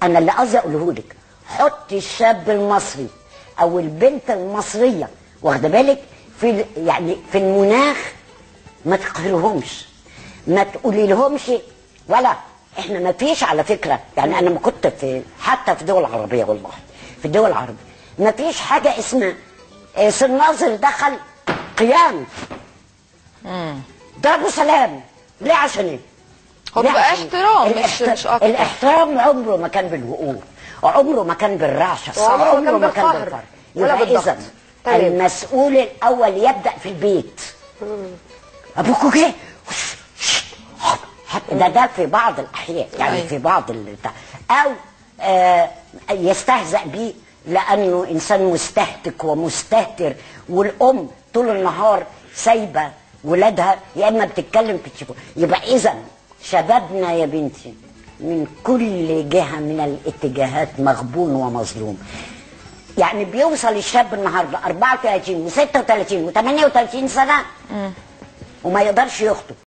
انا اللي قصدي اقوله لك حطي الشاب المصري او البنت المصريه واخده بالك في ال- يعني في المناخ ما تقهرهمش ما تقولي لهمش ولا احنا ما فيش على فكره يعني انا ما كنت في حتى في دول عربيه والله في الدول العربيه ما فيش حاجه اسمها آه، سناظر دخل قيام ضربوا سلام ليه عشان ايه؟ هو ليه بيبقى عشان إيه؟ احترام مش الاحت- مش اكتر الاحترام عمره ما كان بالوقوف وعمره ما كان بالرعشه وعمره ما كان وعمره بالقهر ولا يبقى بالضغط. اذا تمام. المسؤول الاول يبدا في البيت ابوكوا جه ده ده في بعض الاحيان يعني أيوة. في بعض ال- بتاع. او آه يستهزأ بيه لانه انسان مستهتك ومستهتر والام طول النهار سايبه ولادها يا اما بتتكلم في التليفون يبقى اذا شبابنا يا بنتي من كل جهه من الاتجاهات مغبون ومظلوم يعني بيوصل الشاب النهارده 34 و36 و38 سنه وما يقدرش يخطب